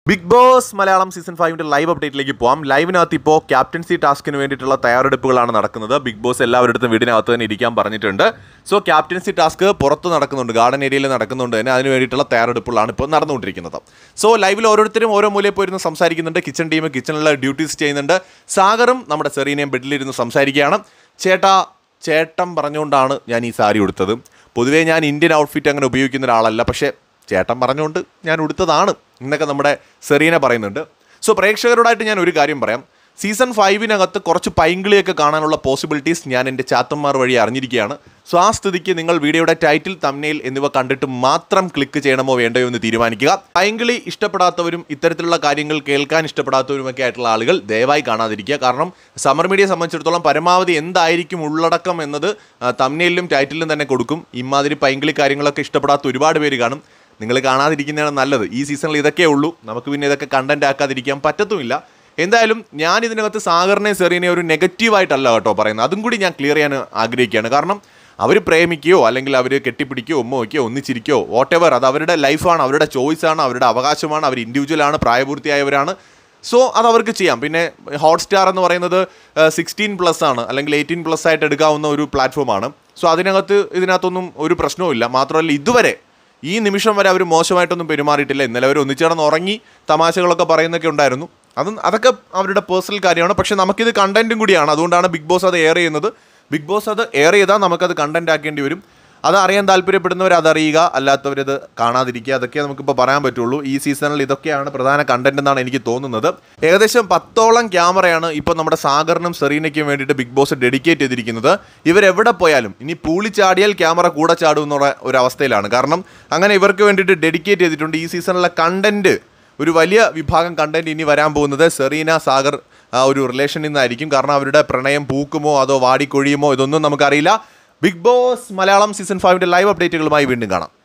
big boss Malayalam season ഫൈവിൻ്റെ live അപ്ഡേറ്റിലേക്ക് പോകാം ലൈവിനകത്ത് ഇപ്പോൾ ക്യാപ്റ്റൻസി ടാസ്കിന് വേണ്ടിയിട്ടുള്ള തയ്യാറെടുപ്പുകളാണ് നടക്കുന്നത് ബിഗ് ബോസ് എല്ലാവരുടെ അടുത്തും വീടിനകത്ത് തന്നെ ഇരിക്കാൻ പറഞ്ഞിട്ടുണ്ട് സോ ക്യാപ്റ്റൻസി ടാസ്ക് പുറത്ത് നടക്കുന്നുണ്ട് ഗാർഡൻ ഏരിയയിൽ നടക്കുന്നുണ്ട് തന്നെ അതിന് വേണ്ടിയിട്ടുള്ള തയ്യാറെടുപ്പുകളാണ് ഇപ്പോൾ നടന്നുകൊണ്ടിരിക്കുന്നത് സോ ലൈവിൽ ഓരോരുത്തരും ഓരോ മൂലയിൽ പോയിരുന്ന് സംസാരിക്കുന്നുണ്ട് കിച്ചൺ ടീം കിച്ചണിലെ ഡ്യൂട്ടീസ് ചെയ്യുന്നുണ്ട് സാഗറും നമ്മുടെ സെറീനയും ബെഡിലിരുന്ന് സംസാരിക്കുകയാണ് ചേട്ടാ ചേട്ടൻ പറഞ്ഞുകൊണ്ടാണ് ഞാൻ ഈ സാരി ഉടുത്തത് പൊതുവേ ഞാൻ ഇന്ത്യൻ ഔട്ട്ഫിറ്റ് അങ്ങനെ ഉപയോഗിക്കുന്ന ഒരാളല്ല പക്ഷേ ചേട്ടൻ പറഞ്ഞുകൊണ്ട് ഞാൻ ഉടുത്തതാണ് എന്നൊക്കെ നമ്മുടെ സെറീന പറയുന്നുണ്ട് സോ പ്രേക്ഷകരോടായിട്ട് ഞാൻ ഒരു കാര്യം പറയാം സീസൺ ഫൈവിനകത്ത് കുറച്ച് പൈങ്കിളിയൊക്കെ കാണാനുള്ള പോസിബിലിറ്റീസ് ഞാൻ എൻ്റെ ചാത്തന്മാർ വഴി അറിഞ്ഞിരിക്കുകയാണ് സോ ആ സ്ഥിതിക്ക് നിങ്ങൾ വീഡിയോയുടെ ടൈറ്റിൽ തമ്നെയിൽ എന്നിവ കണ്ടിട്ട് മാത്രം ക്ലിക്ക് ചെയ്യണമോ വേണ്ടയോ എന്ന് തീരുമാനിക്കുക പൈങ്കിളി ഇഷ്ടപ്പെടാത്തവരും ഇത്തരത്തിലുള്ള കാര്യങ്ങൾ കേൾക്കാൻ ഇഷ്ടപ്പെടാത്തവരുമൊക്കെ ആയിട്ടുള്ള ആളുകൾ ദയവായി കാണാതിരിക്കുക കാരണം സമർ മീഡിയയെ സംബന്ധിച്ചിടത്തോളം പരമാവധി എന്തായിരിക്കും ഉള്ളടക്കം എന്നത് തമ്നെയിലും ടൈറ്റിലും തന്നെ കൊടുക്കും ഇമാതിരി പൈങ്കിളി കാര്യങ്ങളൊക്കെ ഇഷ്ടപ്പെടാത്ത ഒരുപാട് പേര് കാണും നിങ്ങൾ കാണാതിരിക്കുന്നതാണ് നല്ലത് ഈ സീസണിൽ ഇതൊക്കെ ഉള്ളൂ നമുക്ക് പിന്നെ ഇതൊക്കെ കണ്ടന്റ് ആക്കാതിരിക്കാൻ പറ്റത്തുമില്ല എന്തായാലും ഞാൻ ഇതിനകത്ത് സാഗറിനെ സെറീനെ ഒരു നെഗറ്റീവായിട്ടല്ല കേട്ടോ പറയുന്നത് അതും കൂടി ഞാൻ ക്ലിയർ ചെയ്യാൻ ആഗ്രഹിക്കുകയാണ് കാരണം അവർ പ്രേമിക്കുകയോ അല്ലെങ്കിൽ അവർ കെട്ടിപ്പിടിക്കുകയോ ഉമ്മ വയ്ക്കുകയോ ഒന്നിച്ചിരിക്കുകയോ വാട്ട് എവർ അത് അവരുടെ ലൈഫാണ് അവരുടെ ചോയ്സാണ് അവരുടെ അവകാശമാണ് അവർ ഇൻഡിവിജ്വലാണ് പ്രായപൂർത്തിയായവരാണ് സോ അത് അവർക്ക് ചെയ്യാം പിന്നെ ഹോട്ട്സ്റ്റാർ എന്ന് പറയുന്നത് സിക്സ്റ്റീൻ പ്ലസ് ആണ് അല്ലെങ്കിൽ എയ്റ്റീൻ പ്ലസ് ആയിട്ട് എടുക്കാവുന്ന ഒരു പ്ലാറ്റ്ഫോമാണ് സോ അതിനകത്ത് ഇതിനകത്തൊന്നും ഒരു പ്രശ്നവുമില്ല മാത്രമല്ല ഇതുവരെ ഈ നിമിഷം വരെ അവർ മോശമായിട്ടൊന്നും പെരുമാറിയിട്ടില്ല ഇന്നലെ അവർ ഒന്നിച്ചേർന്ന് ഉറങ്ങി തമാശകളൊക്കെ പറയുന്നൊക്കെ ഉണ്ടായിരുന്നു അത് അതൊക്കെ അവരുടെ പേഴ്സണൽ കാര്യമാണ് പക്ഷെ നമുക്കിത് കണ്ടന്റും കൂടിയാണ് അതുകൊണ്ടാണ് ബിഗ് ബോസ് അത് എയർ ചെയ്യുന്നത് ബിഗ് ബോസ് അത് എയർ ചെയ്താൽ നമുക്കത് കണ്ടന്റ് ആക്കേണ്ടി വരും അത് അറിയാൻ താല്പര്യപ്പെടുന്നവർ അതറിയുക അല്ലാത്തവരത് കാണാതിരിക്കുക അതൊക്കെ നമുക്കിപ്പോൾ പറയാൻ പറ്റുള്ളൂ ഈ സീസണിൽ ഇതൊക്കെയാണ് പ്രധാന കണ്ടന്റ് എന്നാണ് എനിക്ക് തോന്നുന്നത് ഏകദേശം പത്തോളം ക്യാമറയാണ് ഇപ്പോൾ നമ്മുടെ സാഗറിനും സെറീനയ്ക്കും വേണ്ടിയിട്ട് ബിഗ് ബോസ് ഡെഡിക്കേറ്റ് ചെയ്തിരിക്കുന്നത് ഇവരെവിടെ പോയാലും ഇനി പൂളി ചാടിയാൽ ക്യാമറ കൂടെ ചാടും എന്നുള്ള ഒരു അവസ്ഥയിലാണ് കാരണം അങ്ങനെ ഇവർക്ക് വേണ്ടിയിട്ട് ഡെഡിക്കേറ്റ് ചെയ്തിട്ടുണ്ട് ഈ സീസണിലെ കണ്ടന്റ് ഒരു വലിയ വിഭാഗം കണ്ടന്റ് ഇനി വരാൻ പോകുന്നത് സെറീന സാഗർ ആ ഒരു റിലേഷനിൽ നിന്നായിരിക്കും കാരണം അവരുടെ പ്രണയം പൂക്കുമോ അതോ വാടിക്കൊഴിയുമോ ഇതൊന്നും നമുക്കറിയില്ല ബിഗ് ബോസ് മലയാളം സീസൺ ഫൈവിൻ്റെ ലൈവ് അപ്ഡേറ്റുകളുമായി വീണ്ടും കാണാം